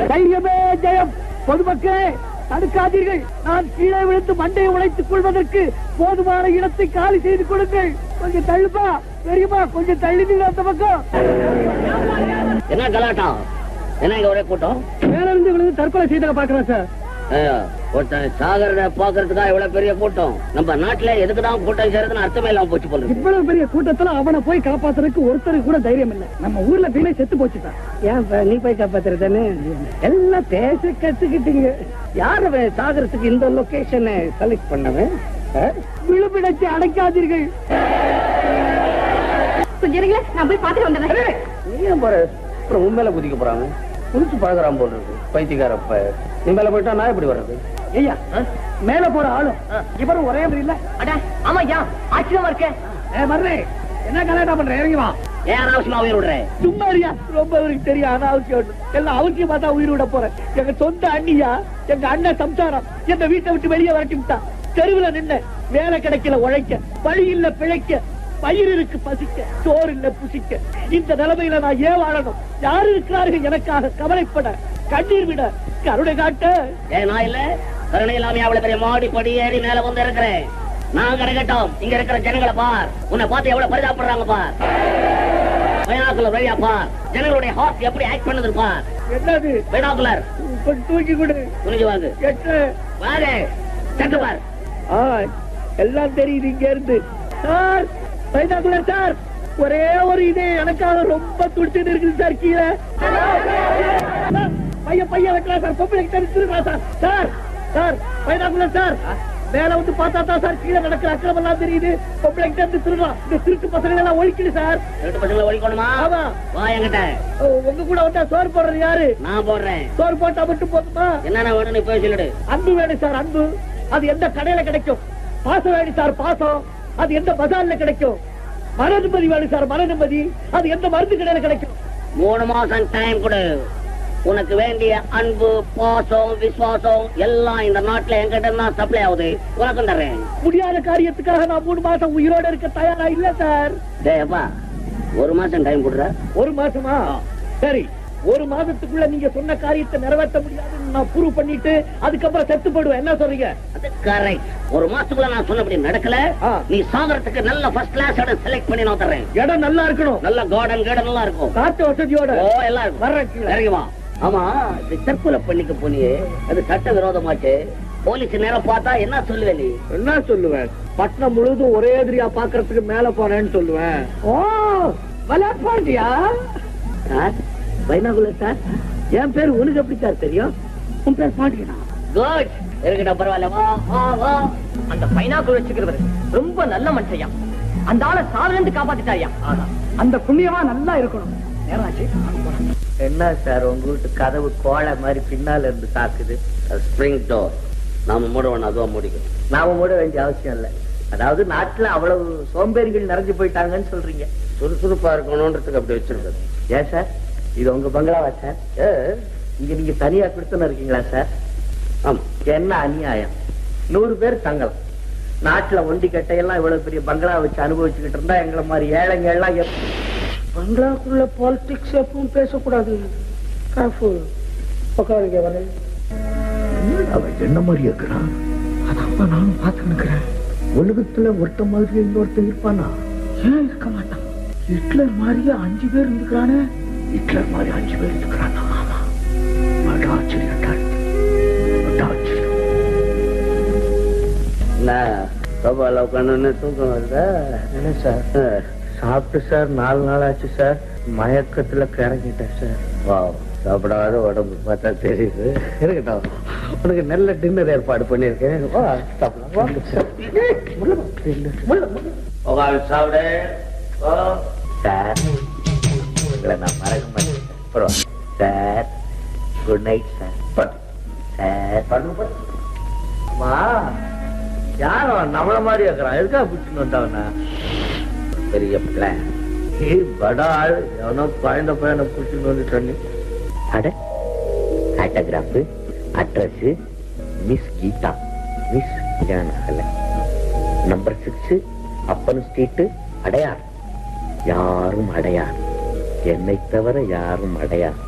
தைரியமே ஜெயம் பொதுமக்களே தடுக்காதீர்கள் நான் கீழே விழுந்து மண்டையை உழைத்துக் கொள்வதற்கு போதுமான இடத்தை காலி செய்து கொடுங்கள் கொஞ்சம் தள்ளுப்பா பெரியப்பா கொஞ்சம் தள்ளிடுங்க அந்த பக்கம் என்ன கலாட்டம் என்ன இங்க ஒரே கூட்டம் மேல இருந்து விழுந்து தற்கொலை செய்த பாக்குறேன் சார் ஐயோ, ஒருத்தன் சாகரத பாக்குறதுக்கா இவ்வளவு பெரிய கூட்டம் நம்ம நாட்டுல எதுக்குதான் கூட்டம் சேருதுன்னு அர்த்தமே இல்லாம போச்சு போல இருக்கு. இவ்வளவு பெரிய கூட்டத்துல அவனை போய் காப்பாத்துறதுக்கு ஒருத்தருக்கு கூட தைரியம் இல்ல நம்ம ஊர்ல பீனை செத்து போச்சுட்டான் ஏன் இப்ப நீ போய் காப்பாத்துறதானே எல்லாம் பேச கத்துக்கிட்டீங்க யார் அவன் சாகரத்துக்கு இந்த லொகேஷனை செலக்ட் பண்ணவன் விழுப்பிடத்தை அடைக்காதீர்கள் கொஞ்சம் இருங்களேன், நான் போய் பார்த்துட்டு வந்துடுறேன் நீ ஏன் போற அப்புறம் உண்மையில குதிக்க போறாங்க குதிச்சு பழகுறான் போல இருக்கு பைத்தியக்காரப்ப நீ மேல போயிட்டா நான் எப்படி வர்றது ஐயா மேல போற ஆளும் இவரும் ஒரே மாதிரி இல்ல அட ஆமா ஐயா ஆச்சரியமா இருக்கேன் ஏ மர்றே என்ன கலாட்டா பண்ற இறங்கி வா ஏன் அனாவசியமா உயிர் விடுறேன் சும்மா இருயா ரொம்ப அவருக்கு தெரியும் அனாவசியம் எல்லாம் அவசியம் பார்த்தா உயிர் விட போறேன் எங்க சொந்த அண்ணியா எங்க அண்ணன் சம்சாரம் எங்க வீட்டை விட்டு வெளியே வரட்டி விட்டா தெருவுல நின்ன வேலை கிடைக்கல உழைக்க வழி இல்ல பிழைக்க பயிர் இருக்கு பசிக்க சோறு இல்ல புசிக்க இந்த நிலைமையில நான் ஏன் வாழணும் யாரு இருக்கிறார்கள் எனக்காக கவலைப்பட கண்ணீர் விட கருணை காட்ட ஏன் நான் இல்ல கருணை இல்லாம அவ்வளவு பெரிய மாடி படி ஏறி மேல வந்து இருக்கிறேன் நான் கிடைக்கட்டும் இங்க இருக்கிற ஜனங்களை பார் உன்னை பார்த்து எவ்வளவு பரிதாபப்படுறாங்க பார் பைனாக்குலர் வழியா பார் ஜனங்களுடைய ஹார்ட் எப்படி ஆக்ட் பண்ணுது பார் என்னது பைனாக்குலர் கொஞ்சம் தூக்கி கொடு துணிஞ்சு வாங்க எட்டு வாங்க சென்று பார் ஆ, எல்லாம் தெரியுது இங்க இருந்து சார் பைனாகுலர் சார் ஒரே ஒரு இது எனக்காக ரொம்ப துடிச்சுட்டு இருக்குது சார் கீழே சார், பையன் பையன் வைக்கலாம் சார் பொம்பளை தெரிஞ்சிருக்கலாம் sir sir sir binocular sir மேல வந்து பார்த்தா தான் சார் கீழே நடக்கிற அக்கிரமம் எல்லாம் தெரியுது பொம்பளை கிட்ட இருந்து திருடலாம் இந்த திருட்டு பசங்க எல்லாம் ஒழிக்கல சார் ரெண்டு பசங்களை ஒழிக்கணுமா ஆமா. வா என்கிட்ட ஓ, உங்க கூட வந்தா சோறு போடுறது யாரு நான் போடுறேன் சோறு போட்டா மட்டும் போதுமா என்னென்ன வேணும் நீ போய் சொல்லிடு அன்பு வேணும் சார் அன்பு அது எந்த கடையில கிடைக்கும் பாசம் வேணும் சார் பாசம் அது எந்த பஜார்ல கிடைக்கும் மன நிம்மதி வேணும் சார் மன நிம்மதி அது எந்த மருந்து கடையில கிடைக்கும் மூணு மாசம் டைம் கொடு உனக்கு வேண்டிய அன்பு பாசம் விசுவாசம் எல்லாம் இந்த நாட்டுல எங்கிட்ட தான் சப்ளை ஆகுது உனக்கு தர்றேன் முடியாத காரியத்துக்காக நான் மூணு மாசம் உயிரோட இருக்க தயாரா இல்ல சார் டேய் அப்பா ஒரு மாசம் டைம் கொடுற ஒரு மாசமா சரி ஒரு மாசத்துக்குள்ள நீங்க சொன்ன காரியத்தை நிறைவேற்ற முடியாதுன்னு நான் ப்ரூவ் பண்ணிட்டு அதுக்கப்புறம் செத்து போடுவேன் என்ன சொல்றீங்க அது கரெக்ட் ஒரு மாசத்துக்குள்ள நான் சொன்னபடி நடக்கல ஆ. நீ சாகரத்துக்கு நல்ல ஃபர்ஸ்ட் கிளாஸ் இடம் செலக்ட் பண்ணி நான் தர்றேன் இடம் நல்லா இருக்கணும் நல்ல கார்டன் கார்டன் எல்லாம் இருக்கும் காட்டு வசதியோட ஓ எல்லாம் இருக்கும் வர்றேன் கீழே. இறங்கி வா ஆமா இது தற்கொலை பண்ணிக்க போனியே அது சட்ட விரோதமாச்சு போலீஸ் நேரம் பார்த்தா என்ன சொல்லுவே நீ என்ன சொல்லுவேன் பட்டணம் முழுதும் ஒரே எதிரியா பாக்குறதுக்கு மேல போனேன்னு சொல்லுவேன் ஓ விளையாட்பாண்டியா சார் பைனாகுலர் சார் என் பேர் உனக்கு எப்படி சார் தெரியும் உன் பேர் பாண்டியனா குட் இருக்கட்டும் பரவாயில்ல வா வா வா அந்த பைனாக்குள் வச்சுக்கிறவர் ரொம்ப நல்ல மனுஷையா அந்த ஆளை சாவிலிருந்து காப்பாத்திட்டாயா அந்த புண்ணியமா நல்லா இருக்கணும் நேராச்சு என்ன சார் உங்க வீட்டு கதவு கோழை மாதிரி பின்னால இருந்து தாக்குது ஸ்ப்ரிங் டோர் நாம மூடவன் அதுவா முடிக்கும் நாம மூட வேண்டிய அவசியம் இல்ல அதாவது நாட்டுல அவ்வளவு சோம்பேறிகள் நிறைஞ்சு போயிட்டாங்கன்னு சொல்றீங்க சுறுசுறுப்பா இருக்கணும்ன்றதுக்கு அப்படி வச்சிருக்காரு ஏன் சார் இது உங்க பங்களாவா சார் ஏ, இங்க நீங்க தனியா கொடுத்துன்னு இருக்கீங்களா சார் ஆமா என்ன அநியாயம் நூறு பேர் தங்கலாம் நாட்டுல ஒண்டி கட்டையெல்லாம் இவ்வளவு பெரிய பங்களா வச்சு அனுபவிச்சுக்கிட்டு இருந்தா எங்களை மாதிரி ஏழைங்க எல்லாம் எப்- பங்களாக்குள்ள பாலிடிக்ஸ் எப்பவும் பேசக்கூடாது உட்காருங்க வரேன் அவன் என்ன மாதிரி இருக்கிறான் அதான் நானும் பார்த்து நிக்கிறேன் உலகத்துல ஒருத்த மாதிரி இன்னொருத்தன் இருப்பானா ஏன் இருக்க மாட்டான் ஹிட்லர் மாதிரியே அஞ்சு பேர் இருந்துக்கிறானே ஹிட்லர் மாதிரி அஞ்சு பேர் இருக்கிறானா ஆமா அட ஆச்சரியம் டாக்டர். அட ஆச்சரியம் என்ன சோபால உட்காந்து தூக்கம் வருதா என்ன சார் சாப்பிட்டு சார் நாலு நாள் ஆச்சு சார் மயக்கத்துல கிறங்கிட்டேன் சார் வா சாப்பிடாத உடம்பு பார்த்தா தெரியுது இருக்கட்டும் உனக்கு நல்ல டின்னர் ஏற்பாடு பண்ணிருக்கேன் வா சாப்பிடலாம் வா. உட்காந்து சாப்பிடு வா. சார் உங்களை நான் மறக்க மாட்டேன் அப்புறம் sir good night sir sir அம்மா யார் அவன் நம்மள மாதிரி இருக்கிறான் எதுக்கா பிடிச்சின்னு வந்தவனா பெரிய பிளான் ஏய் படா ஆள் எவனோ குழந்த பையனை பிடிச்சின்னு வந்துட்டானு அட autograph address miss Geetha miss Gnanakalai number six அப்பன் ஸ்ட்ரீட்டு அடையார் யாரும் அடையார் என்னை தவிர யாரும் அடையார்